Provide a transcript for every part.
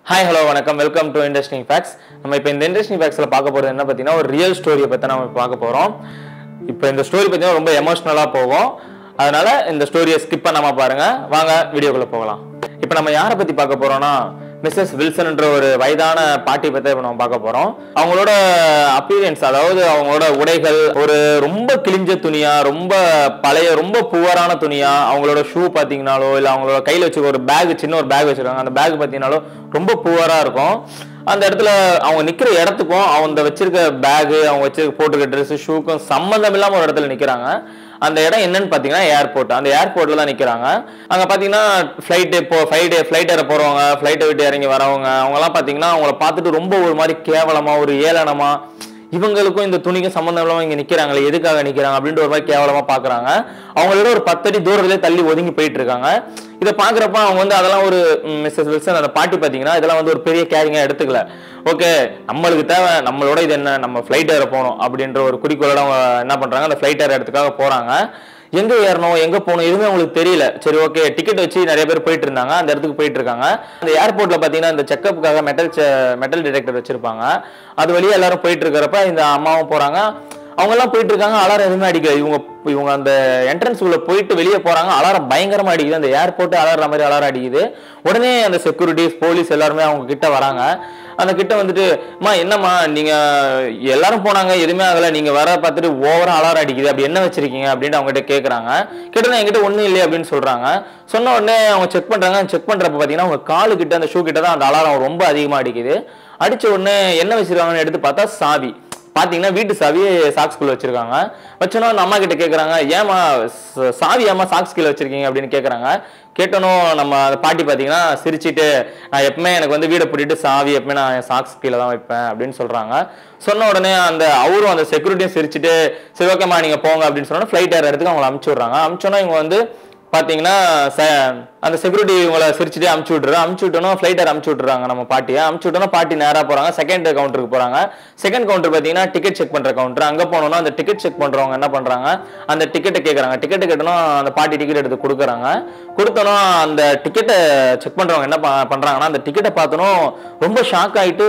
hi hello வணக்கம் welcome to interesting facts நம்ம இப்போ இந்த இன்ட்ரெஸ்டிங் ஃபேக்ட்ஸில் பார்க்க போகிறது என்ன பார்த்தீங்கன்னா ஒரு ரியல் ஸ்டோரியை பற்றி நம்ம பார்க்க போகிறோம் இப்போ இந்த ஸ்டோரி பார்த்தீங்கன்னா ரொம்ப எமோஷ்னலாக போகும் அதனால இந்த ஸ்டோரியை ஸ்கிப் பண்ணாமல் பாருங்க வாங்க வீடியோக்குள்ளே போகலாம் இப்போ நம்ம யாரை பற்றி பார்க்க போகிறோம்னா மிஸ்ஸஸ் வில்சன்ன்ற ஒரு வயதான பாட்டி பற்றி இப்போ நம்ம பார்க்க போகிறோம் அவங்களோட அப்பீரியன்ஸ் அதாவது அவங்களோட உடைகள் ஒரு ரொம்ப கிழிஞ்ச துணியா ரொம்ப பழைய ரொம்ப புவரான துணியா அவங்களோட ஷூ பார்த்தீங்கனாலோ இல்லை அவங்களோட கையில் வச்சு ஒரு பேக் சின்ன ஒரு பேக் வச்சிருக்காங்க அந்த பேக் பார்த்தீங்கனாலோ ரொம்ப புவரா இருக்கும் அந்த இடத்துல அவங்க நிக்கிற இடத்துக்கும் அவங்க வச்சிருக்க பேகு அவங்க வச்சிருக்க போட்டிருக்க ட்ரெஸ் ஷூக்கும் சம்மந்தம் இல்லாம ஒரு இடத்துல நிக்கிறாங்க அந்த இடம் என்னன்னு பார்த்தீங்கன்னா ஏர்போர்ட் அந்த ஏர்போர்ட்ல தான் நிக்கிறாங்க அங்க பார்த்தீங்கன்னா ஃப்ளைட் இப்போ ஃப்ளைட் ஃப்ளைட் ஏற போறவங்க ஃப்ளைட்டை விட்டு இறங்கி வரவங்க அவங்கலாம் பார்த்தீங்கன்னா அவங்கள பார்த்துட்டு ரொம்ப ஒரு மாதிரி கேவலமா ஒரு ஏளனமா இவங்களுக்கும் இந்த துணிக்கும் சம்மந்தம் இல்லாம இங்க நிக்கிறாங்களே எதுக்காக நிக்கிறாங்க அப்படின்ட்டு ஒரு மாதிரி கேவலமா பாக்குறாங்க அவங்களோட ஒரு பத்தடி தூரத்திலே தள்ளி ஒதுங்கி போயிட்டு இருக்காங்க இதை பாக்குறப்ப அவங்க வந்து அதெல்லாம் ஒரு மிஸ்ஸஸ் வில்சன் அந்த பாட்டி பாத்தீங்கன்னா இதெல்லாம் வந்து ஒரு பெரிய கேரிங்கா எடுத்துக்கல ஓகே நம்மளுக்கு தேவை நம்மளோட இது என்ன நம்ம ஃபிளைட் ஏற போகணும் அப்படின்ற ஒரு குறிக்கோளோட அவங்க என்ன பண்றாங்க அந்த ஃபிளைட் ஏற இடத்துக்காக போறாங்க எங்க ஏறணும் எங்க போகணும் எதுவுமே அவங்களுக்கு தெரியல சரி ஓகே டிக்கெட் வச்சு நிறைய பேர் போயிட்டு இருந்தாங்க அந்த இடத்துக்கு போயிட்டு இருக்காங்க அந்த ஏர்போர்ட்ல பாத்தீங்கன்னா இந்த செக்கப்புக்காக மெட்டல் மெட்டல் டிடெக்டர் வச்சிருப்பாங்க அது வழியா எல்லாரும் போயிட்டு இருக்கிறப்ப இந்த அம்மாவும் போறாங்க அவங்க எல்லாம் போயிட்டு இருக்காங்க அலாரம் எதுவுமே அடிக்கல இவங்க இவங்க அந்த என்ட்ரன்ஸ் உள்ள போயிட்டு வெளியே போறாங்க அலாரம் பயங்கரமா அடிக்குது அந்த ஏர்போர்ட் அலாரம் மாதிரி அலாரம் அடிக்குது உடனே அந்த செக்யூரிட்டிஸ் போலீஸ் எல்லாருமே அவங்க கிட்ட வராங்க அந்த கிட்ட வந்துட்டு அம்மா என்னம்மா நீங்க எல்லாரும் போனாங்க எதுவுமே ஆகல நீங்க வர பார்த்துட்டு ஓவரா அலாரம் அடிக்குது அப்படி என்ன வச்சிருக்கீங்க அப்படின்ட்டு அவங்க கிட்ட கேக்குறாங்க கேட்டா என்கிட்ட ஒண்ணும் இல்லையே அப்படின்னு சொல்றாங்க சொன்ன உடனே அவங்க செக் பண்றாங்க செக் பண்றப்ப பாத்தீங்கன்னா அவங்க காலு கிட்ட அந்த ஷூ கிட்ட தான் அந்த அலாரம் ரொம்ப அதிகமா அடிக்குது அடிச்ச உடனே என்ன வச்சிருக்காங்கன்னு எடுத்து பார்த்தா சாவி பாத்தீங்கன்னா வீட்டு சாவி சாக்ஸ்குள்ள வச்சிருக்காங்க வச்சோன்னா அந்த அம்மா கிட்ட கேக்குறாங்க ஏமா சாவி ஏமா சாக்ஸ் கீழே வச்சிருக்கீங்க அப்படின்னு கேக்குறாங்க கேட்டனும் நம்ம அந்த பாட்டி பாத்தீங்கன்னா சிரிச்சிட்டு நான் எப்பவுமே எனக்கு வந்து வீடை பூட்டிட்டு சாவி எப்பவுமே நான் சாக்ஸ் கீழே தான் வைப்பேன் அப்படின்னு சொல்றாங்க சொன்ன உடனே அந்த அவரும் அந்த செக்யூரிட்டியும் சிரிச்சிட்டு சரி ஓகேம்மா நீங்க போங்க அப்படின்னு சொன்னா ஃபிளைட் ஏற இடத்துக்கு அவங்களை அமுச்சு விடுறாங்க அமுச்சோன்னா இவங்க வந்து பாத்தீங்கன்னா அந்த செக்யூரிட்டி இவங்களை சிரிச்சுட்டே அமுச்சு விட்டுரு அமுச்சு விட்டோம் ஃபிளைட்டர் அமுச்சு விட்டுறாங்க நம்ம பாட்டியை அமுச்சு விட்டோம்னா பாட்டி நேராக போறாங்க செகண்ட் கவுண்டருக்கு போறாங்க செகண்ட் கவுண்டர் பார்த்தீங்கன்னா டிக்கெட் செக் பண்ற கவுண்டர் அங்கே போனோம்னா அந்த டிக்கெட் செக் பண்றவங்க என்ன பண்றாங்க அந்த டிக்கெட்டை கேட்குறாங்க டிக்கெட் கேட்டணும் அந்த பாட்டி டிக்கெட் எடுத்து கொடுக்குறாங்க கொடுத்தோன்னா அந்த டிக்கெட்டை செக் பண்றவங்க என்ன ப- பண்றாங்கன்னா அந்த டிக்கெட்டை பார்த்தோம் ரொம்ப ஷாக் ஆயிட்டு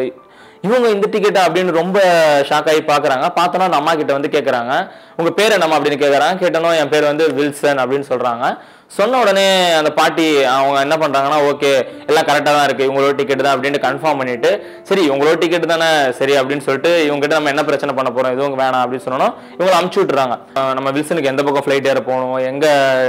இவங்க இந்த டிக்கெட்டா அப்படின்னு ரொம்ப ஷாக் ஆகி பாக்குறாங்க பார்த்தோன்னா அந்த அம்மா கிட்ட வந்து கேக்குறாங்க உங்க பேர் என்னம்மா அப்படின்னு கேக்குறாங்க கேட்டனும் என் பேர் வந்து வில்சன் அப்படின்னு சொல்றாங்க சொன்ன உடனே அந்த பாட்டி அவங்க என்ன பண்றாங்கன்னா ஓகே எல்லாம் கரெக்டா தான் இருக்கு இவங்களோட டிக்கெட் தான் அப்படின்னு கன்ஃபார்ம் பண்ணிட்டு சரி இவங்களோட டிக்கெட் தானே சரி அப்படின்னு சொல்லிட்டு இவங்க கிட்ட நம்ம என்ன பிரச்சனை பண்ண போறோம் எதுவும் வேணாம் அப்படின்னு சொன்னோம் இவங்களை அமுச்சு விட்டுறாங்க அஹ் நம்ம வில்சனுக்கு எந்த பக்கம் ஃபிளைட் ஏற போகணும் எங்க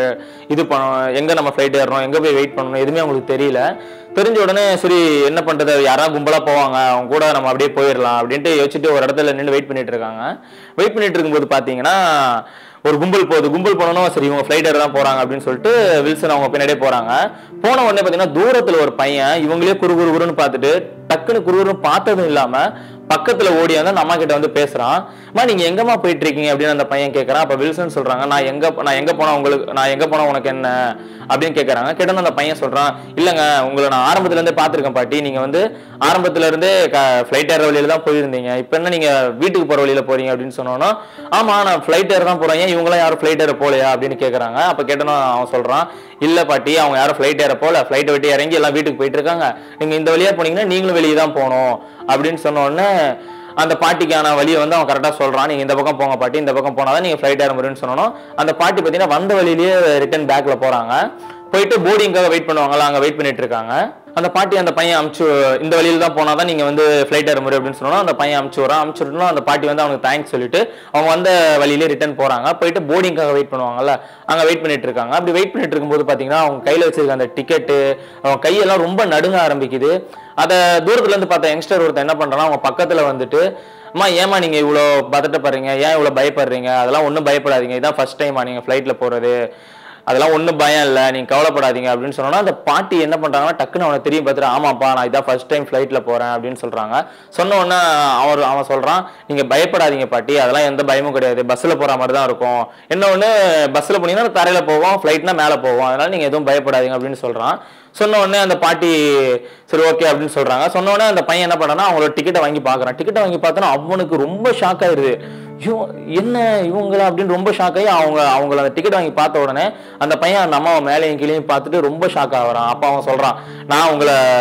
இது பண்ணணும் எங்க நம்ம ஃபிளைட் ஏறணும் எங்க போய் வெயிட் பண்ணணும் எதுவுமே அவங்களுக்கு தெரியல தெரிஞ்ச உடனே சரி என்ன பண்றது யாராவது கும்பலா போவாங்க அவங்க கூட நம்ம அப்படியே போயிடலாம் அப்படின்ட்டு யோசிச்சுட்டு ஒரு இடத்துல நின்று வெயிட் பண்ணிட்டு இருக்காங்க வெயிட் பண்ணிட்டு இருக்கும்போது பாத்தீங்கன்னா ஒரு கும்பல் போகுது கும்பல் போனோம் சரி இவங்க ஃபிளைட் தான் போறாங்க அப்படின்னு சொல்லிட்டு வில்சன் அவங்க பின்னாடியே போறாங்க போன உடனே பாத்தீங்கன்னா தூரத்துல ஒரு பையன் இவங்களே குறு குறு குருன்னு பார்த்துட்டு டக்குன்னு குறுகுறுன்னு பார்த்ததும் இல்லாம பக்கத்துல ஓடி வந்து அந்த அம்மா கிட்ட வந்து பேசுறான் அம்மா நீங்க எங்கம்மா போயிட்டு இருக்கீங்க அப்படின்னு அந்த பையன் கேட்கறான் அப்ப வில்சன் சொல்றாங்க நான் எங்க நான் எங்க போனா உங்களுக்கு நான் எங்க போனா உனக்கு என்ன அப்படின்னு கேட்கறாங்க கேட்டோன்னு அந்த பையன் சொல்றான் இல்லங்க உங்களை நான் ஆரம்பத்துல இருந்தே பார்த்திருக்கேன் பாட்டி நீங்க வந்து ஆரம்பத்துல இருந்தே ஃபிளைட் ஏற வழியில தான் போயிருந்தீங்க இப்ப என்ன நீங்க வீட்டுக்கு போற வழியில போறீங்க அப்படின்னு சொன்னோன்னா ஆமா நான் ஃபிளைட் ஏற தான் போறேன் ஏன் இவங்களாம் யாரும் ஃபிளைட் ஏற போலையா அப்படின்னு கேட்கறாங்க அப்ப கேட்டோன்னா அவன் சொல்றான் இல்ல பாட்டி அவங்க யாரும் ஃபிளைட் ஏற போல ஃபிளைட்டை விட்டு இறங்கி எல்லாம் வீட்டுக்கு போயிட்டு இருக்காங்க நீங்க இந்த வழியா போனீங்கன்னா நீங்களும் வெளியே தான் போகணும் அப்படின்னு சொன்ன உடனே அந்த பாட்டிக்கான வழியை வந்து அவன் கரெக்டாக சொல்றான் நீங்க இந்த பக்கம் போங்க பாட்டி இந்த பக்கம் போனாதான் நீங்க ஃபிளைட் ஏற முடியும்னு சொன்னோம் அந்த பாட்டி பார்த்தீங்கன்னா வந்த வழியிலேயே ரிட்டர்ன் பேக்ல போறாங்க போயிட்டு போர்டிங்காக வெயிட் பண்ணுவாங்கல்ல அங்க வெயிட் பண்ணிட்டு இருக்காங்க அந்த பாட்டி அந்த பையன் அமுச்சு இந்த வழியில தான் போனாதான் நீங்க வந்து ஃபிளைட் ஏற முடியும் அப்படின்னு சொன்னோம் அந்த பையன் அமுச்சு வரான் அமுச்சு விட்டோம் அந்த பாட்டி வந்து அவனுக்கு தேங்க்ஸ் சொல்லிட்டு அவங்க வந்த வழியிலே ரிட்டர்ன் போறாங்க போயிட்டு போர்டிங்காக வெயிட் பண்ணுவாங்கல்ல அங்க வெயிட் பண்ணிட்டு இருக்காங்க அப்படி வெயிட் பண்ணிட்டு இருக்கும்போது பாத்தீங்கன்னா அவங்க கையில வச்சிருக்க அந்த டிக்கெட்டு அவங்க கையெல்லாம் ரொம்ப நடுங்க ஆரம்பிக்குது அதை தூரத்துல இருந்து பார்த்த யங்ஸ்டர் ஒருத்தன் என்ன பண்றான்னா அவங்க பக்கத்துல வந்துட்டு அம்மா ஏமா நீங்க இவ்வளோ பதட்டப்படுறீங்க ஏன் இவ்வளோ பயப்படுறீங்க அதெல்லாம் ஒன்றும் பயப்படாதீங்க இதான் ஃபர்ஸ்ட் டைமா நீங்க ஃப்ளைட்ல போறது அதெல்லாம் ஒன்றும் பயம் இல்லை நீங்க கவலைப்படாதீங்க அப்படின்னு சொன்னோன்னா அந்த பாட்டி என்ன பண்றாங்கன்னா டக்குன்னு அவனை தெரியும் பார்த்துட்டு ஆமாப்பா நான் இதான் ஃபர்ஸ்ட் டைம் ஃப்ளைட்ல போறேன் அப்படின்னு சொல்றாங்க சொன்ன உடனே அவன் அவன் சொல்றான் நீங்க பயப்படாதீங்க பாட்டி அதெல்லாம் எந்த பயமும் கிடையாது பஸ்ல போற மாதிரி தான் இருக்கும் என்ன ஒன்று பஸ்ல போனீங்கன்னா தரையில போவோம் ஃப்ளைட்னா மேலே போவோம் அதனால நீங்க எதுவும் பயப்படாதீங்க அப்படின்னு சொல்றான் சொன்ன உடனே அந்த பாட்டி சரி ஓகே அப்படின்னு சொல்றாங்க சொன்ன உடனே அந்த பையன் என்ன பண்ணானா அவங்களோட டிக்கெட்டை வாங்கி பார்க்கறான் டிக்கெட்டை வாங்கி பார்த்தோன்னா அவனுக்கு ரொம்ப ஷாக் ஆயிருது ஐயோ என்ன இவங்களா அப்படின்னு ரொம்ப ஷாக் ஆகி அவங்க அவங்கள அந்த டிக்கெட் வாங்கி பார்த்த உடனே அந்த பையன் அந்த அம்மாவை மேலேயும் கீழேயும் பார்த்துட்டு ரொம்ப ஷாக் ஆகுறான் அப்ப அவன் சொல்றான் நான் உங்களை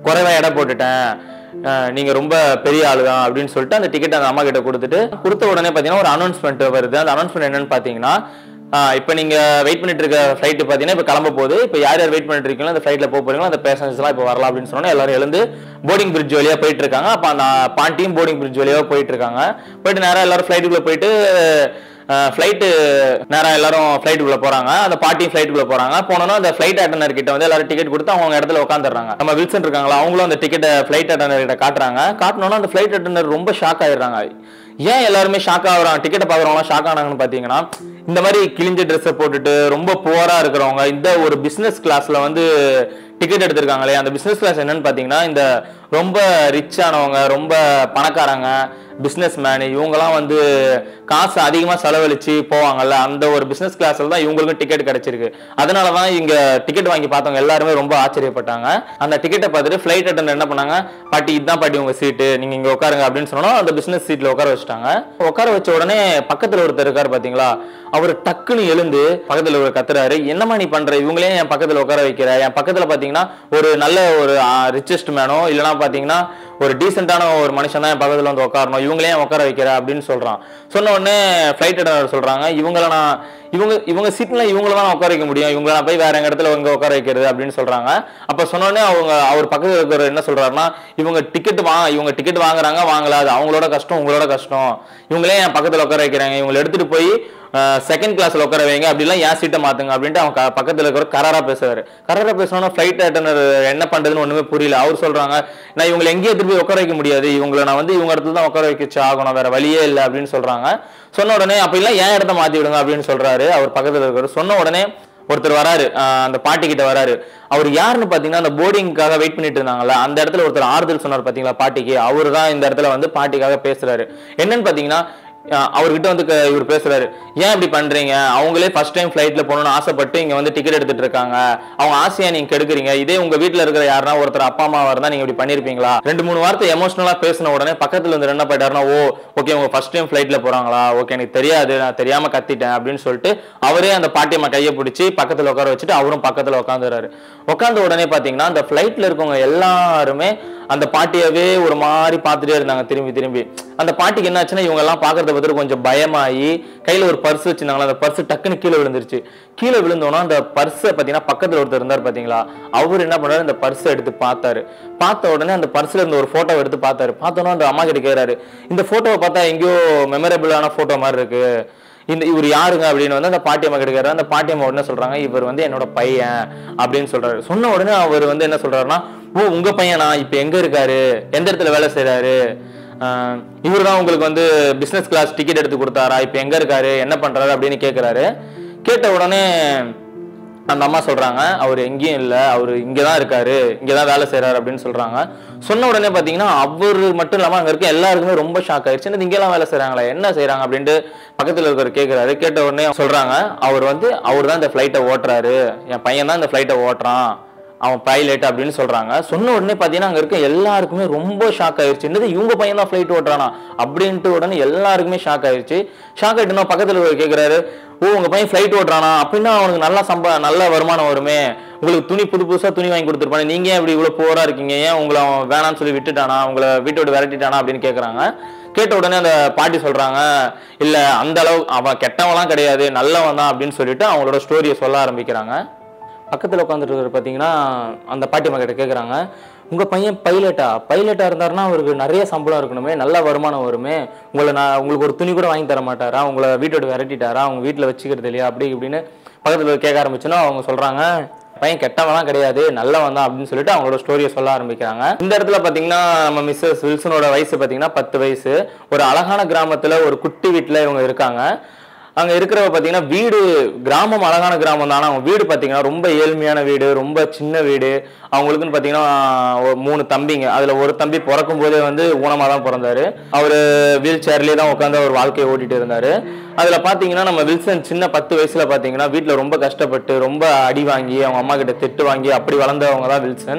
குறைவா எடை போட்டுட்டேன் அஹ் நீங்க ரொம்ப பெரிய ஆளு தான் அப்படின்னு சொல்லிட்டு அந்த டிக்கெட் அந்த அம்மா கிட்ட கொடுத்துட்டு கொடுத்த உடனே பாத்தீங்கன்னா ஒரு அனௌன்ஸ்மெண்ட் வருது அந்த அனௌன்ஸ்மெண்ட் என்னன்னு பாத்தீங்கன்னா ஆஹ் இப்போ நீங்க வெயிட் பண்ணிட்டு இருக்க ஃபிளைட் பாத்தீங்கன்னா இப்போ கிளம்ப போகுது இப்போ யார் யார் வெயிட் பண்ணிட்டு இருக்கீங்களோ அந்த ஃபிளைட்ல போக போறீங்களோ அந்த பேசஞ்சர்ஸ் எல்லாம் இப்போ வரலாம் அப்படின்னு சொன்னோன்னே எல்லாரும் எழுந்து போர்டிங் பிரிட்ஜ் வழியா போயிட்டு இருக்காங்க அப்போ அந்த பாண்டியும் போர்டிங் பிரிட்ஜ் வழியா போயிட்டு இருக்காங்க போயிட்டு நேரா எல்லாரும் ஃபிளைட்டுக்குள்ள போயிட்டு ஃப்ளைட்டு நேரா எல்லாரும் ஃப்ளைட்டுக்குள்ள போறாங்க அந்த பாட்டியும் ஃப்ளைட்டுக்குள்ள போறாங்க போனோன்னா அந்த ஃப்ளைட் அட்டனர் கிட்ட வந்து எல்லாரும் டிக்கெட் கொடுத்து அவங்க இடத்துல உட்காந்துடுறாங்க நம்ம வில்சன் இருக்காங்களா அவங்களும் அந்த டிக்கெட்டை ஃப்ளைட் அட்டனர் கிட்ட காட்டுறாங்க காட்டினோன்னா அந்த ஃப்ளைட் அட்டனர் ரொம்ப ஷாக் ஆயிடுறாங்க ஏன் எல்லாருமே ஷாக் ஆகுறாங்க டிக்கெட்டை பார்க்குறவங்களாம் ஷாக் ஆனாங்கன்னு பார்த்தீங்கன்னா இந்த மாதிரி கிழிஞ்ச ட்ரெஸ்ஸை போட்டுட்டு ரொம்ப புவரா இருக்கிறவங்க இந்த ஒரு பிஸ்னஸ் கிளாஸ்ல வந்து டிக்கெட் எடுத்திருக்காங்களே அந்த பிஸ்னஸ் கிளாஸ் என்னன்னு பார்த்தீங்கன்னா இந்த ரொம்ப ரிச் ஆனவங்க ரொம்ப பணக்காரங்க பிஸ்னஸ் மேனு இவங்கெல்லாம் வந்து காசு அதிகமாக செலவழிச்சு போவாங்கல்ல அந்த ஒரு பிஸ்னஸ் கிளாஸ்ல தான் இவங்களுக்கும் டிக்கெட் கிடைச்சிருக்கு அதனால தான் இங்க டிக்கெட் வாங்கி பார்த்தவங்க எல்லாருமே ரொம்ப ஆச்சரியப்பட்டாங்க அந்த டிக்கெட்டை பார்த்துட்டு ஃப்ளைட் அட்டன் என்ன பண்ணாங்க பாட்டி இதுதான் பாட்டி உங்க சீட்டு நீங்க இங்க உட்காருங்க அப்படின்னு சொன்னா அந்த பிசினஸ் சீட்ல உட்கார வச்சுட்டாங்க உட்கார வச்ச உடனே பக்கத்துல ஒருத்தர் இருக்காரு பாத்தீங்களா அவர் டக்குன்னு எழுந்து பக்கத்துல ஒரு கத்துறாரு என்னம்மா நீ பண்ற இவங்களே என் பக்கத்துல உட்கார வைக்கிற என் பக்கத்துல பாத்தீங்கன்னா ஒரு நல்ல ஒரு ரிச்சஸ்ட் மேனோ இல்லைன்னா பாத்தீங்கன்னா ஒரு டீசென்டான ஒரு மனுஷன் தான் என் பக்கத்துல வந்து உட்காரணும் இவங்களே ஏன் உட்கார வைக்கிற அப்படின்னு சொல்றான் சொன்ன உடனே ஃபிளைட் அட்டனர் சொல்றாங்க இவங்கள நான் இவங்க இவங்க சீட்ல இவங்கள தான் உட்கார வைக்க முடியும் இவங்கள நான் போய் வேற எங்க இடத்துல இங்க உட்கார வைக்கிறது அப்படின்னு சொல்றாங்க அப்ப சொன்ன உடனே அவங்க அவர் பக்கத்துல இருக்கிற என்ன சொல்றாருன்னா இவங்க டிக்கெட் வா இவங்க டிக்கெட் வாங்குறாங்க வாங்கல அது அவங்களோட கஷ்டம் உங்களோட கஷ்டம் இவங்களே என் பக்கத்துல உட்கார வைக்கிறாங்க இவங்களை எடுத்துட்டு போய் செகண்ட் கிளாஸ்ல உட்கார வைங்க அப்படிலாம் ஏன் சீட்டை மாத்துங்க அப்படின்ட்டு அவங்க க- பக்கத்துல இருக்கிற கராரா பேசுவாரு கராரா பேசணும்னா ஃபிளைட் அட்டனர் என்ன பண்றதுன்னு ஒண்ணுமே புரியல அவர் சொல்றாங்க நான் இவங்களை எங்கேயே திருப்பி உட்கார வைக்க முடியாது இவங்களை நான் வந்து இவங்க இடத்துல தான் உட்கார வைக்கச்சு ஆகணும் வேற வழியே இல்லை அப்படின்னு சொல்றாங்க சொன்ன உடனே அப்ப இல்ல ஏன் இடத்த மாத்தி விடுங்க அப்படின்னு சொல்றாரு அவர் பக்கத்துல இருக்கிற சொன்ன உடனே ஒருத்தர் வராரு ஆஹ் அந்த பாட்டி கிட்ட வராரு அவர் யாருன்னு பாத்தீங்கன்னா அந்த போர்டிங்காக வெயிட் பண்ணிட்டு இருந்தாங்கல்ல அந்த இடத்துல ஒருத்தர் ஆறுதல் சொன்னார் பாத்தீங்களா பாட்டிக்கு அவரு தான் இந்த இடத்துல வந்து பாட்டிக்காக பேசுறாரு என்னன்னு பாத்தீங்கன்னா அஹ் அவர்கிட்ட வந்து க- இவர் பேசுறாரு ஏன் இப்படி பண்றீங்க அவங்களே ஃபர்ஸ்ட் டைம் ஃபிளைட்ல போகணும்னு ஆசைப்பட்டு இங்க வந்து டிக்கெட் எடுத்துட்டு இருக்காங்க அவங்க ஆசையா நீங்க கெடுக்குறீங்க இதே உங்க வீட்ல இருக்கிற யாருன்னா ஒருத்தர் அப்பா அம்மாவா இருந்தா நீங்க இப்படி பண்ணிருப்பீங்களா ரெண்டு மூணு வார்த்தை எமோஷனலா பேசின உடனே பக்கத்துல இருந்து என்ன போயிட்டாருன்னா ஓ ஓகே உங்க ஃபர்ஸ்ட் டைம் ஃபிளைட்ல போறாங்களா ஓகே எனக்கு தெரியாது நான் தெரியாம கத்திட்டேன் அப்படின்னு சொல்லிட்டு அவரே அந்த பாட்டியம்மா கையை பிடிச்சி பக்கத்துல உட்கார வச்சுட்டு அவரும் பக்கத்துல உட்காந்துறாரு உட்காந்த உடனே பாத்தீங்கன்னா அந்த ஃபிளைட்ல இருக்கவங்க எல்லாருமே அந்த பாட்டியவே ஒரு மாதிரி பார்த்துட்டே இருந்தாங்க திரும்பி திரும்பி அந்த பாட்டிக்கு என்ன ஆச்சுன்னா இவங்க எல்லாம் பாக்குறத பார்த்துட்டு கொஞ்சம் பயமாயி கையில ஒரு பர்ஸ் வச்சிருந்தாங்களா அந்த பர்ஸ் டக்குன்னு கீழே விழுந்துருச்சு கீழே விழுந்தோன்னா அந்த பர்ஸை பாத்தீங்கன்னா பக்கத்துல ஒருத்தர் இருந்தார் பாத்தீங்களா அவர் என்ன பண்ணாரு அந்த பர்ஸை எடுத்து பார்த்தாரு பார்த்த உடனே அந்த பர்ஸ்ல இருந்த ஒரு போட்டோ எடுத்து பார்த்தாரு பார்த்தோன்னா அந்த அம்மா கிட்ட கேக்குறாரு இந்த போட்டோவை பார்த்தா எங்கேயோ மெமரபிளான போட்டோ மாதிரி இருக்கு இந்த இவர் யாருங்க அப்படின்னு வந்து அந்த பாட்டியம்மா கிட்ட அந்த பாட்டியம்மா உடனே சொல்றாங்க இவர் வந்து என்னோட பையன் அப்படின்னு சொல்றாரு சொன்ன உடனே அவர் வந்து என்ன சொல்றாருன்னா ஓ உங்க பையனா இப்ப எங்க இருக்காரு எந்த இடத்துல வேலை செய்றாரு இவர் தான் உங்களுக்கு வந்து பிசினஸ் கிளாஸ் டிக்கெட் எடுத்து கொடுத்தாரா இப்ப எங்க இருக்காரு என்ன பண்றாரு அப்படின்னு கேக்குறாரு கேட்ட உடனே அந்த அம்மா சொல்றாங்க அவர் எங்கேயும் இல்லை அவர் இங்கே தான் இருக்காரு இங்கே தான் வேலை செய்றாரு அப்படின்னு சொல்றாங்க சொன்ன உடனே பார்த்தீங்கன்னா அவர் மட்டும் இல்லாமல் அங்கே இருக்க எல்லாருக்குமே ரொம்ப ஷாக் ஆயிடுச்சு என்னது இங்கெல்லாம் வேலை செய்றாங்களா என்ன செய்றாங்க அப்படின்ட்டு பக்கத்தில் இருக்கிறவர் கேட்குறாரு கேட்ட உடனே சொல்றாங்க அவர் வந்து அவர் தான் இந்த ஃப்ளைட்டை ஓட்டுறாரு என் பையன் தான் இந்த ஃப்ளைட்டை ஓட்டுறான் அவன் பைலட் அப்படின்னு சொல்றாங்க சொன்ன உடனே பார்த்தீங்கன்னா அங்கே இருக்க எல்லாருக்குமே ரொம்ப ஷாக் ஆயிருச்சு என்னது இவங்க பையன் தான் ஃப்ளைட் ஓட்டுறானா அப்படின்ட்டு உடனே எல்லாருக்குமே ஷாக் ஆயிருச்சு ஷாக் ஆயிட்டுனா பக்கத்தில் கேட்குறாரு ஓ உங்க பையன் ஃப்ளைட் ஓட்டுறானா அப்படின்னா அவனுக்கு நல்லா சம்பா நல்ல வருமானம் வருமே உங்களுக்கு துணி புது புதுசா துணி வாங்கி கொடுத்துருப்பானே நீங்க ஏன் இப்படி இவ்வளவு போரா இருக்கீங்க ஏன் உங்களை அவன் வேணாம்னு சொல்லி விட்டுட்டானா உங்களை வீட்டை விட்டு விரட்டிட்டானா அப்படின்னு கேக்குறாங்க கேட்ட உடனே அந்த பாட்டி சொல்றாங்க இல்ல அந்த அளவு அவன் கெட்டவன்லாம் கிடையாது நல்லவன் தான் அப்படின்னு சொல்லிட்டு அவங்களோட ஸ்டோரியை சொல்ல ஆரம்பிக்கிறாங்க பக்கத்தில் உட்காந்துட்டு இருக்கிற பார்த்தீங்கன்னா அந்த பாட்டி கிட்ட கேட்குறாங்க உங்கள் பையன் பைலட்டா பைலட்டாக இருந்தாருன்னா அவருக்கு நிறைய சம்பளம் இருக்கணுமே நல்ல வருமானம் வருமே உங்களை நான் உங்களுக்கு ஒரு துணி கூட வாங்கி தர மாட்டாரா உங்களை வீட்டோட விரட்டிட்டாரா அவங்க வீட்டில் வச்சுக்கிறது இல்லையா அப்படி இப்படின்னு பக்கத்தில் கேட்க ஆரம்பிச்சோன்னா அவங்க சொல்கிறாங்க பையன் கெட்டவன்லாம் கிடையாது நல்லவன் தான் அப்படின்னு சொல்லிட்டு அவங்களோட ஸ்டோரியை சொல்ல ஆரம்பிக்கிறாங்க இந்த இடத்துல பார்த்தீங்கன்னா நம்ம மிஸ்ஸஸ் வில்சனோட வயசு பார்த்தீங்கன்னா பத்து வயசு ஒரு அழகான கிராமத்தில் ஒரு குட்டி வீட்டில் இவங்க இருக்காங்க அங்க இருக்கிறவ பாத்தீங்கன்னா வீடு கிராமம் அழகான கிராமம் தான் ஆனா அவங்க வீடு பாத்தீங்கன்னா ரொம்ப ஏழ்மையான வீடு ரொம்ப சின்ன வீடு அவங்களுக்குன்னு பாத்தீங்கன்னா ஒரு மூணு தம்பிங்க அதுல ஒரு தம்பி பிறக்கும் போதே வந்து ஊனமா தான் பிறந்தாரு அவரு வீல் சேர்லயே தான் உட்காந்து அவர் வாழ்க்கையை ஓட்டிட்டு இருந்தாரு அதுல பாத்தீங்கன்னா நம்ம வில்சன் சின்ன பத்து வயசுல பாத்தீங்கன்னா வீட்டுல ரொம்ப கஷ்டப்பட்டு ரொம்ப அடி வாங்கி அவங்க அம்மா கிட்ட திட்டு வாங்கி அப்படி வளர்ந்தவங்க தான் வில்சன்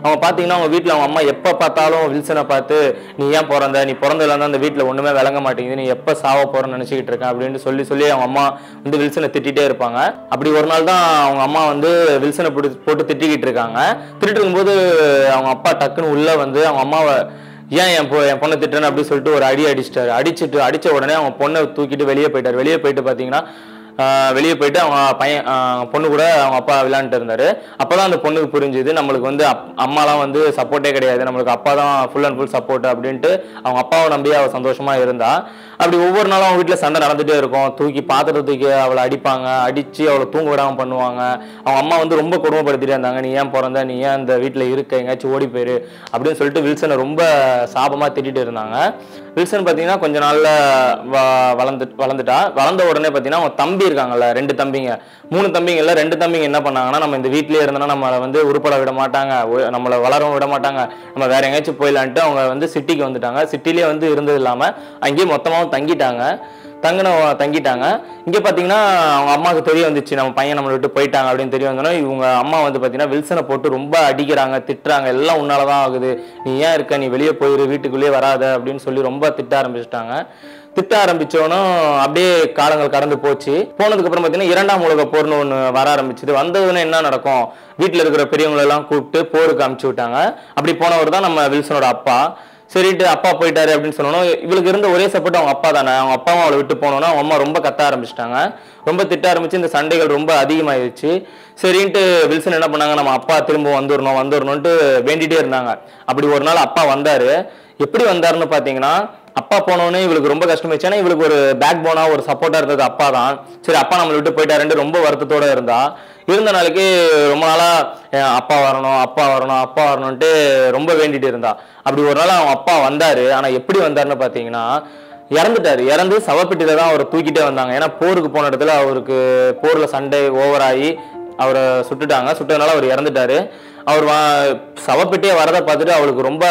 அவங்க பார்த்தீங்கன்னா அவங்க வீட்டில் அவங்க அம்மா எப்போ பார்த்தாலும் வில்சனை பார்த்து நீ ஏன் பிறந்த நீ பிறந்ததுல இருந்து அந்த வீட்டில் ஒன்றுமே விளங்க மாட்டேங்குது நீ எப்போ சாவ போறன்னு நினச்சிக்கிட்டு இருக்கேன் அப்படின்னு சொல்லி சொல்லி அவங்க அம்மா வந்து வில்சனை திட்டிகிட்டே இருப்பாங்க அப்படி ஒரு நாள் தான் அவங்க அம்மா வந்து வில்சனை போட்டு போட்டு திட்டிக்கிட்டு இருக்காங்க திட்டிட்டு இருக்கும்போது அவங்க அப்பா டக்குன்னு உள்ளே வந்து அவங்க அம்மாவை ஏன் என் பொ என் பொண்ணை திட்டுறேன்னு அப்படின்னு சொல்லிட்டு ஒரு அடி அடிச்சிட்டாரு அடிச்சிட்டு அடிச்ச உடனே அவங்க பொண்ணை தூக்கிட்டு வெளியே போயிட்டாரு வெளியே போயிட்டு பார்த்தீங்கன்னா ஆஹ் வெளியே போயிட்டு அவங்க பையன் ஆஹ் பொண்ணு கூட அவங்க அப்பா விளையாண்டுட்டு இருந்தாரு அப்பதான் அந்த பொண்ணுக்கு புரிஞ்சுது நம்மளுக்கு வந்து அப்- அம்மாலாம் வந்து சப்போர்ட்டே கிடையாது நம்மளுக்கு அப்பா தான் ஃபுல் அண்ட் ஃபுல் சப்போர்ட் அப்படின்ட்டு அவங்க அப்பாவை நம்பி அவள் சந்தோஷமா இருந்தா அப்படி ஒவ்வொரு நாளும் அவங்க வீட்டில் சண்டை நடந்துட்டே இருக்கும் தூக்கி பாத்திரத்தை தூக்கி அவளை அடிப்பாங்க அடிச்சு அவளை தூங்க விடாம பண்ணுவாங்க அவங்க அம்மா வந்து ரொம்ப கொடுமைப்படுத்திட்டே இருந்தாங்க நீ ஏன் பிறந்த நீ ஏன் இந்த வீட்டில் இருக்க எங்கேயாச்சும் ஓடி போயிரு அப்படின்னு சொல்லிட்டு வில்சனை ரொம்ப சாபமா திட்டிட்டு இருந்தாங்க வில்சன் பார்த்தீங்கன்னா கொஞ்ச நாள்ல வ- வளர்ந்து வளர்ந்துட்டா வளர்ந்த உடனே பார்த்தீங்கன்னா அவங்க தம்பி இருக்காங்கல்ல ரெண்டு தம்பிங்க மூணு தம்பிங்கல்ல ரெண்டு தம்பிங்க என்ன பண்ணாங்கன்னா நம்ம இந்த வீட்டிலேயே இருந்தோம்னா நம்மளை வந்து உருப்பட விட மாட்டாங்க ஒ- நம்மளை வளரவும் விட மாட்டாங்க நம்ம வேற எங்கேயாச்சும் போயிடலான்ட்டு அவங்க வந்து சிட்டிக்கு வந்துட்டாங்க சிட்டிலேயே வந்து இருந்தது இல்லாம அங்கேயே மொத்தமாகவும் தங்கிட்டாங்க தங்கின தங்கிட்டாங்க இங்கே பார்த்தீங்கன்னா அவங்க அம்மாவுக்கு தெரிய வந்துச்சு நம்ம பையன் நம்மளை விட்டு போயிட்டாங்க அப்படின்னு தெரிய வந்தோன்னா இவங்க அம்மா வந்து பார்த்தீங்கன்னா வில்சனை போட்டு ரொம்ப அடிக்கிறாங்க திட்டுறாங்க எல்லாம் உன்னால தான் ஆகுது நீ ஏன் இருக்க நீ வெளியே போயிரு வீட்டுக்குள்ளேயே வராத அப்படின்னு சொல்லி ரொம்ப திட்ட ஆரம்பிச்சிட்டாங்க திட்ட ஆரம்பிச்சோனும் அப்படியே காலங்கள் கடந்து போச்சு போனதுக்கு அப்புறம் பார்த்தீங்கன்னா இரண்டாம் உலக போர்னு ஒன்று வர ஆரம்பிச்சது வந்ததுன்னு என்ன நடக்கும் வீட்டில் இருக்கிற பெரியவங்களை எல்லாம் கூப்பிட்டு போருக்கு அமுச்சு விட்டாங்க அப்படி போனவர் தான் நம்ம வில்சனோட அப்பா சரிட்டு அப்பா போயிட்டாரு அப்படின்னு சொன்னோம் இவளுக்கு இருந்த ஒரே சப்போர்ட் அவங்க அப்பா தானே அவங்க அப்பாவும் அவளை விட்டு போனோன்னா அவங்க அம்மா ரொம்ப கத்த ஆரம்பிச்சிட்டாங்க ரொம்ப திட்ட ஆரம்பிச்சு இந்த சண்டைகள் ரொம்ப அதிகமாயிருச்சு சரின்ட்டு வில்சன் என்ன பண்ணாங்க நம்ம அப்பா திரும்ப வந்துடணும் வந்துடணும்ட்டு வேண்டிட்டே இருந்தாங்க அப்படி ஒரு நாள் அப்பா வந்தாரு எப்படி வந்தாருன்னு பார்த்தீங்கன்னா அப்பா போனோடனே இவளுக்கு ரொம்ப கஷ்டமாச்சு ஏன்னா இவளுக்கு ஒரு பேக் போனா ஒரு சப்போர்ட்டா இருந்தது அப்பா தான் சரி அப்பா நம்மளை விட்டு போயிட்டாருன்ட்டு ரொம்ப வருத்தத்தோட இருந்தா இருந்த நாளைக்கு ரொம்ப நாளா என் அப்பா வரணும் அப்பா வரணும் அப்பா வரணும்ட்டு ரொம்ப வேண்டிட்டு இருந்தா அப்படி ஒரு நாள் அவன் அப்பா வந்தாரு ஆனா எப்படி வந்தாருன்னு பாத்தீங்கன்னா இறந்துட்டாரு இறந்து சவப்பெட்டியில தான் அவரை தூக்கிட்டே வந்தாங்க ஏன்னா போருக்கு போன இடத்துல அவருக்கு போர்ல சண்டை ஓவர் ஆகி அவரை சுட்டுட்டாங்க சுட்டதுனால அவர் இறந்துட்டாரு அவர் வா சவப்பெட்டியே வரதை பார்த்துட்டு அவளுக்கு ரொம்ப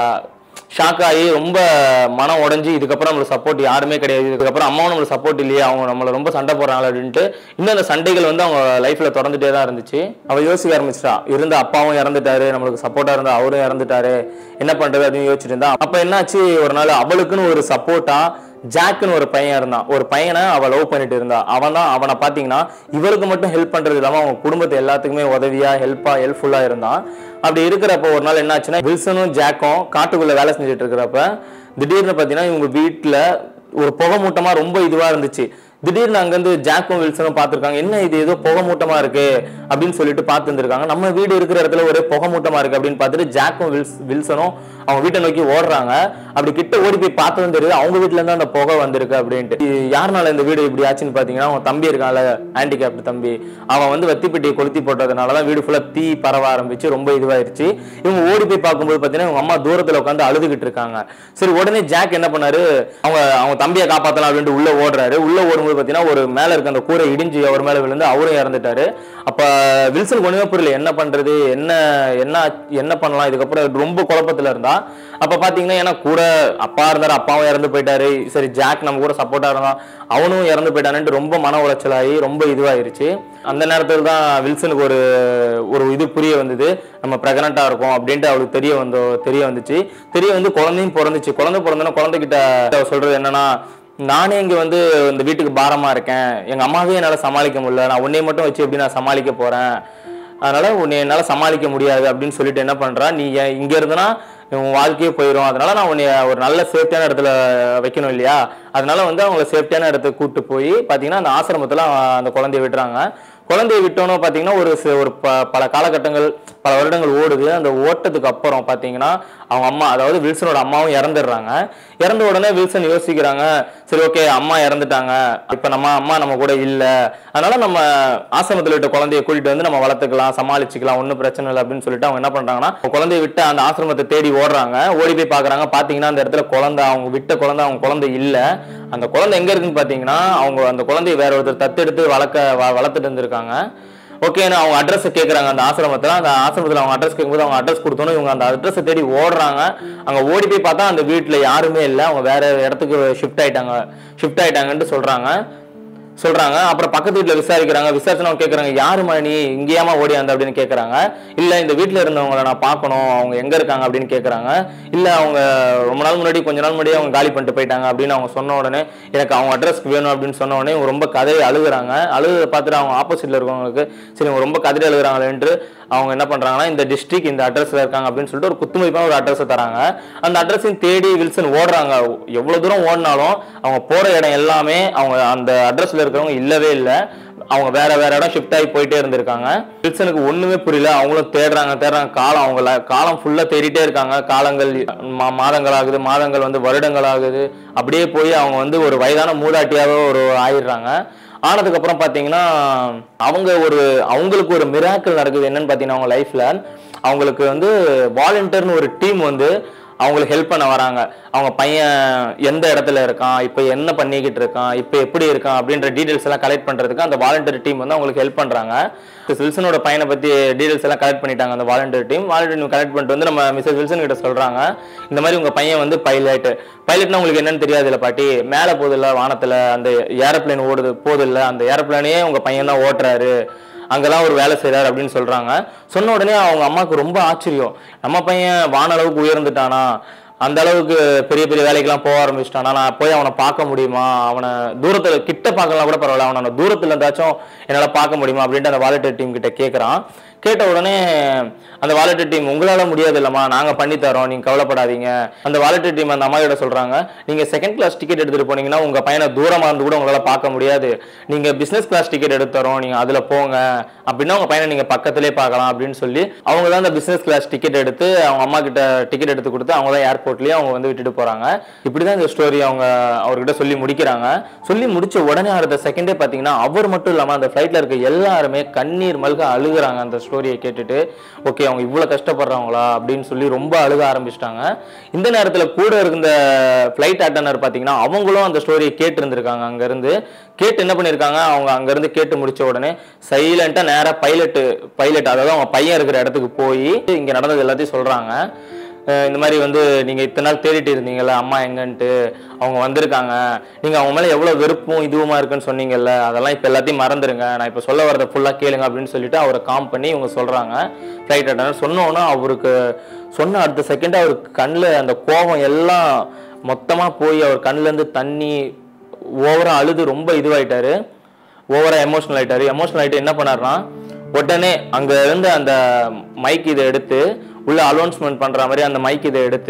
ஷாக் ஆகி ரொம்ப மனம் உடைஞ்சு இதுக்கப்புறம் நம்மளுக்கு சப்போர்ட் யாருமே கிடையாது இதுக்கப்புறம் அம்மாவும் நம்மளுக்கு சப்போர்ட் இல்லையே அவங்க நம்மளை ரொம்ப சண்டை போடுறாங்க அப்படின்ட்டு இன்னும் அந்த சண்டைகள் வந்து அவங்க லைஃப்ல தொடர்ந்துட்டே தான் இருந்துச்சு அவ யோசிக்க ஆரம்பிச்சிட்டா இருந்த அப்பாவும் இறந்துட்டாரு நம்மளுக்கு சப்போர்ட்டா இருந்த அவரும் இறந்துட்டாரு என்ன பண்றது அப்படின்னு யோசிச்சுட்டு இருந்தா அப்ப என்னாச்சு ஒரு நாள் அவளுக்குன்னு ஒரு சப்போர்ட்டா ஜாக்குன்னு ஒரு பையன் இருந்தான் ஒரு பையனை அவ லவ் பண்ணிட்டு இருந்தா அவன் தான் அவனை பாத்தீங்கன்னா இவளுக்கு மட்டும் ஹெல்ப் பண்றது இல்லாம அவங்க குடும்பத்தை எல்லாத்துக்குமே உதவியா ஹெல்ப்பா ஹெல்ப்ஃபுல்லா இருந்தான் அப்படி இருக்கிறப்ப ஒரு நாள் என்னாச்சுன்னா வில்சனும் ஜாக்கும் காட்டுக்குள்ள வேலை செஞ்சுட்டு இருக்கிறப்ப திடீர்னு பாத்தீங்கன்னா இவங்க வீட்டுல ஒரு புகை மூட்டமா ரொம்ப இதுவா இருந்துச்சு திடீர்னு அங்கேருந்து ஜாக்கும் வில்சனும் பார்த்துருக்காங்க என்ன இது ஏதோ புகை மூட்டமா இருக்கு அப்படின்னு சொல்லிட்டு பார்த்து இருந்திருக்காங்க நம்ம வீடு இருக்கிற இடத்துல ஒரே புகை மூட்டமா இருக்கு அப்படின்னு பார்த்துட்டு ஜாக்கும் வில்ஸ் வில்சனும் அவங்க வீட்டை நோக்கி ஓடுறாங்க அப்படி கிட்ட ஓடி போய் பார்த்ததும் தெரியுது அவங்க வீட்டுல இருந்து அந்த புகை வந்திருக்கு அப்படின்ட்டு இது யாருனால இந்த வீடு இப்படி ஆச்சுன்னு பாத்தீங்கன்னா அவன் தம்பி இருக்கான்ல ஹேண்டிகேப்ட் தம்பி அவன் வந்து வத்திப்பெட்டியை கொளுத்தி போட்டதுனால தான் வீடு ஃபுல்லா தீ பரவ ஆரம்பிச்சு ரொம்ப இதுவாயிருச்சு இவங்க ஓடி போய் பார்க்கும்போது பாத்தீங்கன்னா இவங்க அம்மா தூரத்துல உட்காந்து அழுதுகிட்டு இருக்காங்க சரி உடனே ஜாக் என்ன பண்ணாரு அவங்க அவங்க தம்பியை காப்பாத்தலாம் அப்படின்ட்டு உள்ள ஓடுறாரு உள்ள ஓடும்போது பாத்தீங்கன்னா ஒரு மேல இருக்க அந்த கூரை இடிஞ்சு அவர் மேல விழுந்து அவரும் இறந்துட்டாரு அப்ப வில்சனுக்கு ஒண்ணுமே புரியல என்ன பண்றது என்ன என்ன என்ன பண்ணலாம் இதுக்கப்புறம் ரொம்ப குழப்பத்துல இருந்தா அப்ப பாத்தீங்கன்னா ஏன்னா கூட அப்பா இருந்தாரு அப்பாவும் இறந்து போயிட்டாரு சரி ஜாக் நம்ம கூட சப்போர்ட்டா இருந்தான் அவனும் இறந்து போயிட்டானுட்டு ரொம்ப மன உளைச்சலாகி ரொம்ப இதுவாயிருச்சு அந்த நேரத்தில் தான் வில்சனுக்கு ஒரு ஒரு இது புரிய வந்தது நம்ம பிரெக்னண்டா இருக்கோம் அப்படின்ட்டு அவளுக்கு தெரிய வந்தோ தெரிய வந்துச்சு தெரிய வந்து குழந்தையும் பிறந்துச்சு குழந்தை பிறந்தோன்னா குழந்தைகிட்ட அவ சொல்றது என்னன்னா நானே இங்க வந்து இந்த வீட்டுக்கு பாரமா இருக்கேன் எங்க அம்மாவே என்னால சமாளிக்க முடியல நான் உன்னை மட்டும் வச்சு எப்படி நான் சமாளிக்க போறேன் அதனால உன்னை என்னால சமாளிக்க முடியாது அப்படின்னு சொல்லிட்டு என்ன பண்றா நீ ஏன் இங்க இருந்தனா உன் வாழ்க்கையே போயிடும் அதனால நான் உன்னை ஒரு நல்ல சேஃப்டியான இடத்துல வைக்கணும் இல்லையா அதனால வந்து அவங்கள சேஃப்டியான இடத்துக்கு கூட்டு போய் பாத்தீங்கன்னா அந்த ஆசிரமத்துல அவன் அந்த குழந்தைய விட்டுறாங்க குழந்தைய விட்டோன்னு பார்த்தீங்கன்னா ஒரு சி- ஒரு ப- பல காலகட்டங்கள் பல வருடங்கள் ஓடுது அந்த ஓட்டத்துக்கு அப்புறம் பார்த்தீங்கன்னா அவங்க அம்மா அதாவது வில்சனோட அம்மாவும் இறந்துடுறாங்க இறந்த உடனே வில்சன் யோசிக்கிறாங்க சரி ஓகே அம்மா இறந்துட்டாங்க இப்போ நம்ம அம்மா நம்ம கூட இல்லை அதனால நம்ம ஆசிரமத்தில் விட்ட குழந்தைய கூட்டிட்டு வந்து நம்ம வளர்த்துக்கலாம் சமாளிச்சுக்கலாம் ஒன்றும் பிரச்சனை இல்லை அப்படின்னு சொல்லிட்டு அவங்க என்ன பண்றாங்கன்னா குழந்தைய விட்டு அந்த ஆசிரமத்தை தேடி ஓடுறாங்க ஓடி போய் பார்க்கறாங்க பார்த்தீங்கன்னா அந்த இடத்துல குழந்தை அவங்க விட்ட குழந்தை அவங்க குழந்தை இல்லை அந்த குழந்தை எங்க இருக்குன்னு பார்த்தீங்கன்னா அவங்க அந்த குழந்தைய வேற ஒருத்தர் தத்தெடுத்து வளர்க்க வ- வளர்த்துட்டு இருந்திருக்காங்க ஓகேன்னு அவங்க அட்ரஸ் கேட்குறாங்க அந்த ஆசிரமத்தில் அந்த ஆசிரமத்தில் அவங்க அட்ரஸ் கேட்கும்போது அவங்க அட்ரஸ் கொடுத்தோன்னே இவங்க அந்த அட்ரஸை தேடி ஓடுறாங்க அங்கே ஓடி போய் பார்த்தா அந்த வீட்டில் யாருமே இல்லை அவங்க வேற இடத்துக்கு ஷிஃப்ட் ஆயிட்டாங்க ஷிஃப்ட் ஆயிட்டாங்கன்ட்டு சொல்றாங்க சொல்றாங்க அப்புறம் பக்கத்து வீட்டில் விசாரிக்கிறாங்க விசாரிச்சுனா அவங்க கேட்குறாங்க யாருமா நீ இங்கேயாமா ஓடியாந்த அப்படின்னு கேட்குறாங்க இல்லை இந்த வீட்டில் இருந்தவங்கள நான் பார்க்கணும் அவங்க எங்கே இருக்காங்க அப்படின்னு கேட்குறாங்க இல்லை அவங்க ரொம்ப நாள் முன்னாடி கொஞ்ச நாள் முன்னாடி அவங்க காலி பண்ணிட்டு போயிட்டாங்க அப்படின்னு அவங்க சொன்ன உடனே எனக்கு அவங்க அட்ரஸ்க்கு வேணும் அப்படின்னு சொன்ன உடனே இவங்க ரொம்ப கதறி அழுகுறாங்க அழுகுறத பார்த்துட்டு அவங்க ஆப்போசிட்டில் இருக்கவங்களுக்கு சரி இவங்க ரொம்ப கதறி அழுகுறாங்களேன்ட்டு அவங்க என்ன பண்ணுறாங்கன்னா இந்த டிஸ்ட்ரிக்ட் இந்த அட்ரஸில் இருக்காங்க அப்படின்னு சொல்லிட்டு ஒரு குத்துமதிப்பான ஒரு அட்ரஸை தராங்க அந்த அட்ரஸையும் தேடி வில்சன் ஓடுறாங்க எவ்வளோ தூரம் ஓடினாலும் அவங்க போகிற இடம் எல்லாமே அவங்க அந்த அட்ரஸில் இருக்கிறவங்க இல்லவே இல்லை அவங்க வேற வேற இடம் ஷிஃப்ட் ஆகி போயிட்டே இருந்திருக்காங்க வில்சனுக்கு ஒண்ணுமே புரியல அவங்களும் தேடுறாங்க தேடுறாங்க காலம் அவங்கள காலம் ஃபுல்லா தேடிட்டே இருக்காங்க காலங்கள் மா- மாதங்கள் ஆகுது மாதங்கள் வந்து வருடங்கள் ஆகுது அப்படியே போய் அவங்க வந்து ஒரு வயதான மூதாட்டியாவே ஒரு ஆயிடுறாங்க ஆனதுக்கு அப்புறம் பாத்தீங்கன்னா அவங்க ஒரு அவங்களுக்கு ஒரு மிராக்கள் நடக்குது என்னன்னு பாத்தீங்கன்னா அவங்க லைஃப்ல அவங்களுக்கு வந்து வாலண்டியர்னு ஒரு டீம் வந்து அவங்களுக்கு ஹெல்ப் பண்ண வராங்க அவங்க பையன் எந்த இடத்துல இருக்கான் இப்போ என்ன பண்ணிக்கிட்டு இருக்கான் இப்போ எப்படி இருக்கான் அப்படின்ற டீடைல்ஸ் எல்லாம் கலெக்ட் பண்றதுக்கு அந்த வாலண்டியர் டீம் வந்து அவங்களுக்கு ஹெல்ப் பண்றாங்க வில்சனோட பையனை பத்தி டீடைல்ஸ் எல்லாம் கலெக்ட் பண்ணிட்டாங்க அந்த volunteer team volunteer team collect பண்ணிட்டு வந்து நம்ம மிஸ்ஸஸ் வில்சன் கிட்ட சொல்றாங்க இந்த மாதிரி உங்க பையன் வந்து பைலட் பைலட்னா உங்களுக்கு என்னன்னு தெரியாது இல்ல பாட்டி மேலே போதில்ல வானத்துல அந்த ஏரோப்ளேன் ஓடுது போதில்ல அந்த ஏரோப்ளேனையே உங்க பையன் தான் ஓட்டுறாரு அங்கெல்லாம் ஒரு வேலை செய்றாரு அப்படின்னு சொல்றாங்க சொன்ன உடனே அவங்க அம்மாவுக்கு ரொம்ப ஆச்சரியம் நம்ம பையன் வான அளவுக்கு உயர்ந்துட்டானா அந்த அளவுக்கு பெரிய பெரிய வேலைக்கெல்லாம் போக ஆரம்பிச்சிட்டானா நான் போய் அவனை பார்க்க முடியுமா அவனை தூரத்துல கிட்ட பார்க்கலாம் கூட பரவாயில்ல அவனை நான் தூரத்துல இருந்தாச்சும் என்னால பார்க்க முடியுமா அப்படின்ட்டு அந்த வாலண்டியர் டீம் கிட்ட கேட்கறான் கேட்ட உடனே அந்த வாலண்டியர் டீம் உங்களால முடியாது இல்லம்மா நாங்க பண்ணி தரோம் நீங்க கவலைப்படாதீங்க அந்த வாலண்டியர் டீம் அந்த அம்மா கிட்ட சொல்றாங்க நீங்க செகண்ட் கிளாஸ் டிக்கெட் எடுத்துட்டு போனீங்கன்னா உங்க பையனை தூரமா இருந்து கூட உங்களால பார்க்க முடியாது நீங்க பிசினஸ் கிளாஸ் டிக்கெட் எடுத்து தரோம் நீங்க அதுல போங்க அப்படின்னா உங்க பையனை நீங்க பக்கத்திலே பார்க்கலாம் அப்படின்னு சொல்லி அவங்க தான் அந்த பிசினஸ் கிளாஸ் டிக்கெட் எடுத்து அவங்க அம்மா கிட்ட டிக்கெட் எடுத்து கொடுத்து அவங்க தான் ஏர்போர்ட்லயே அவங்க வந்து விட்டுட்டு போறாங்க இப்படிதான் இந்த ஸ்டோரி அவங்க அவர்கிட்ட சொல்லி முடிக்கிறாங்க சொல்லி முடிச்ச உடனே அடுத்த செகண்டே பாத்தீங்கன்னா அவர் மட்டும் இல்லாம அந்த ஃபிளைட்ல இருக்க எல்லாருமே கண்ணீர் மல்க அழுகுறாங்க அந்த ஸ்டோரியை கேட்டுட்டு ஓகே அவங்க இவ்வளவு கஷ்டப்படுறாங்களா அப்படின்னு சொல்லி ரொம்ப அழுக ஆரம்பிச்சிட்டாங்க இந்த நேரத்துல கூட இருந்த ஃபிளைட் அட்டனர் பாத்தீங்கன்னா அவங்களும் அந்த ஸ்டோரியை கேட்டு இருந்திருக்காங்க அங்க இருந்து கேட்டு என்ன பண்ணிருக்காங்க அவங்க அங்க இருந்து கேட்டு முடிச்ச உடனே சைலண்டா நேரா பைலட் பைலட் அதாவது அவங்க பையன் இருக்கிற இடத்துக்கு போய் இங்க நடந்தது எல்லாத்தையும் சொல்றாங்க அஹ் இந்த மாதிரி வந்து நீங்க இத்தனை நாள் தேடிட்டு இருந்தீங்கல்ல அம்மா எங்கன்ட்டு அவங்க வந்திருக்காங்க நீங்க அவங்க மேல எவ்வளவு வெறுப்பும் இதுவுமா இருக்குன்னு சொன்னீங்கல்ல அதெல்லாம் இப்ப எல்லாத்தையும் மறந்துருங்க நான் இப்ப சொல்ல வரதை ஃபுல்லா கேளுங்க அப்படின்னு சொல்லிட்டு அவரை காம் பண்ணி இவங்க சொல்றாங்க ஃபிளைட் அட்டனர் சொன்னோன்னா அவருக்கு சொன்ன அடுத்த செகண்ட் அவருக்கு கண்ணில் அந்த கோபம் எல்லாம் மொத்தமா போய் அவர் கண்ணுல இருந்து தண்ணி ஓவரா அழுது ரொம்ப இதுவாயிட்டாரு ஓவரா எமோஷனல் ஆயிட்டாரு எமோஷனல் ஆயிட்டு என்ன பண்ணாருன்னா உடனே அங்க இருந்து அந்த மைக் இதை எடுத்து உள்ள அலௌன்ஸ்மெண்ட் பண்ற மாதிரி அந்த மைக் இதை எடுத்து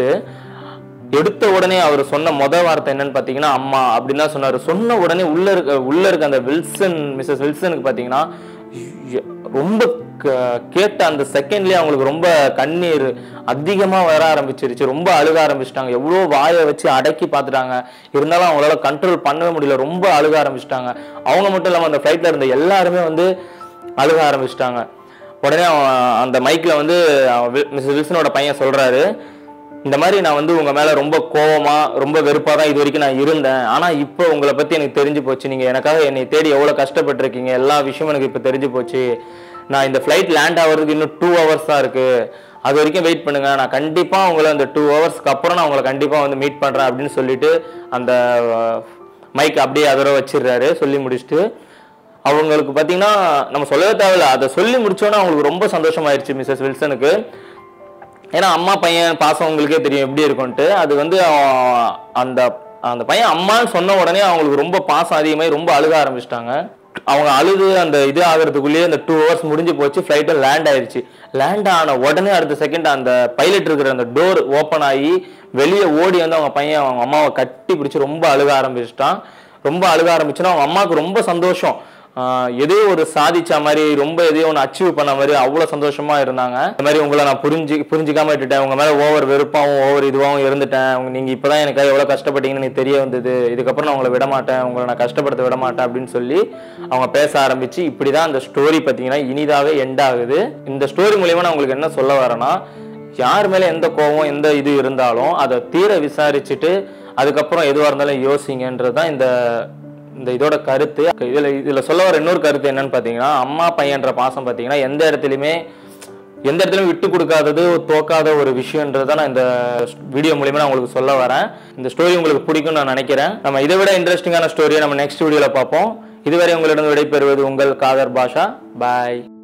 எடுத்த உடனே அவர் சொன்ன முத வார்த்தை என்னன்னு பாத்தீங்கன்னா அம்மா அப்படின்னு தான் சொன்னாரு சொன்ன உடனே உள்ள இருக்க உள்ள இருக்க அந்த வில்சன் மிஸ்ஸஸ் வில்சனுக்கு பாத்தீங்கன்னா எ- ரொம்ப க- கேட்ட அந்த செகண்ட்லயே அவங்களுக்கு ரொம்ப கண்ணீர் அதிகமா வர ஆரம்பிச்சிருச்சு ரொம்ப அழுக ஆரம்பிச்சிட்டாங்க எவ்வளோ வாயை வச்சு அடக்கி பார்த்துட்டாங்க இருந்தாலும் அவங்களால கண்ட்ரோல் பண்ணவே முடியல ரொம்ப அழுக ஆரம்பிச்சிட்டாங்க அவங்க மட்டும் இல்லாம அந்த ஃப்ளைட்ல இருந்த எல்லாருமே வந்து அழுக ஆரம்பிச்சிட்டாங்க உடனே அவன் அந்த மைக்ல வந்து மிஸ் வில்சனோட பையன் சொல்றாரு இந்த மாதிரி நான் வந்து உங்க மேல ரொம்ப கோவமா ரொம்ப வெறுப்பா தான் இது வரைக்கும் நான் இருந்தேன் ஆனா இப்போ உங்களை பத்தி எனக்கு தெரிஞ்சு போச்சு நீங்க எனக்காக என்னை தேடி எவ்வளவு கஷ்டப்பட்டிருக்கீங்க எல்லா விஷயமும் எனக்கு இப்போ தெரிஞ்சு போச்சு நான் இந்த ஃப்ளைட் லேண்ட் ஆகிறதுக்கு இன்னும் டூ ஹவர்ஸ் தான் இருக்கு அது வரைக்கும் வெயிட் பண்ணுங்க நான் கண்டிப்பா உங்களை அந்த டூ ஹவர்ஸ்க்கு அப்புறம் நான் உங்களை கண்டிப்பா வந்து மீட் பண்றேன் அப்படின்னு சொல்லிட்டு அந்த மைக் அப்படியே அதோட வச்சிடுறாரு சொல்லி முடிச்சுட்டு அவங்களுக்கு பார்த்தீங்கன்னா நம்ம சொல்லவே தேவையில்ல அதை சொல்லி முடிச்சோன்னே அவங்களுக்கு ரொம்ப சந்தோஷமாயிருச்சு மிஸ்ஸஸ் வில்சனுக்கு ஏன்னா அம்மா பையன் பாசம் உங்களுக்கே தெரியும் எப்படி இருக்கும்ட்டு அது வந்து அவன் அந்த அந்த பையன் அம்மான்னு சொன்ன உடனே அவங்களுக்கு ரொம்ப பாசம் அதிகமாகி ரொம்ப அழுக ஆரம்பிச்சிட்டாங்க அவங்க அழுது அந்த இது ஆகிறதுக்குள்ளேயே அந்த டூ ஹவர்ஸ் முடிஞ்சு போச்சு ஃப்ளைட்டும் லேண்ட் ஆயிருச்சு லேண்ட் ஆன உடனே அடுத்த செகண்ட் அந்த பைலட் இருக்கிற அந்த டோர் ஓப்பன் ஆகி வெளியே ஓடி வந்து அவங்க பையன் அவங்க அம்மாவை கட்டி பிடிச்சி ரொம்ப அழுக ஆரம்பிச்சிட்டான் ரொம்ப அழுக ஆரம்பிச்சுன்னா அவங்க அம்மாவுக்கு ரொம்ப சந்தோஷம் ஆஹ் எதையோ ஒரு சாதிச்ச மாதிரி ரொம்ப எதையோ ஒன்று அச்சீவ் பண்ண மாதிரி அவ்வளோ சந்தோஷமா இருந்தாங்க இந்த மாதிரி உங்களை நான் புரிஞ்சு புரிஞ்சிக்காம விட்டுட்டேன் உங்க மேல ஓவர் வெறுப்பாகவும் ஓவர் இதுவாகவும் இருந்துட்டேன் உங்க நீங்க இப்பதான் எனக்காக எவ்வளோ கஷ்டப்பட்டீங்கன்னு எனக்கு தெரிய வந்தது இதுக்கப்புறம் நான் உங்களை விட மாட்டேன் உங்களை நான் கஷ்டப்படுத்த விட மாட்டேன் அப்படின்னு சொல்லி அவங்க பேச ஆரம்பிச்சு இப்படிதான் அந்த ஸ்டோரி பார்த்தீங்கன்னா இனிதாவே எண்ட் ஆகுது இந்த ஸ்டோரி மூலியமா நான் உங்களுக்கு என்ன சொல்ல வரேன்னா யார் மேல எந்த கோவம் எந்த இது இருந்தாலும் அதை தீர விசாரிச்சுட்டு அதுக்கப்புறம் எதுவாக இருந்தாலும் யோசிங்கன்றது தான் இந்த இந்த இதோட கருத்து இதுல இதுல சொல்ல வர இன்னொரு கருத்து என்னன்னு பாத்தீங்கன்னா அம்மா பையன்ற பாசம் பாத்தீங்கன்னா எந்த இடத்துலையுமே எந்த இடத்துலையும் விட்டு கொடுக்காதது தோக்காத ஒரு விஷயன்றதை நான் இந்த வீடியோ மூலியமா நான் உங்களுக்கு சொல்ல வரேன் இந்த ஸ்டோரி உங்களுக்கு பிடிக்கும்னு நான் நினைக்கிறேன் நம்ம இதை விட இன்ட்ரெஸ்டிங்கான ஸ்டோரியை நம்ம நெக்ஸ்ட் வீடியோவில் பார்ப்போம் இதுவரை உங்களிடம் விடைபெறுவது உங்கள் காதர் பாஷா பாய்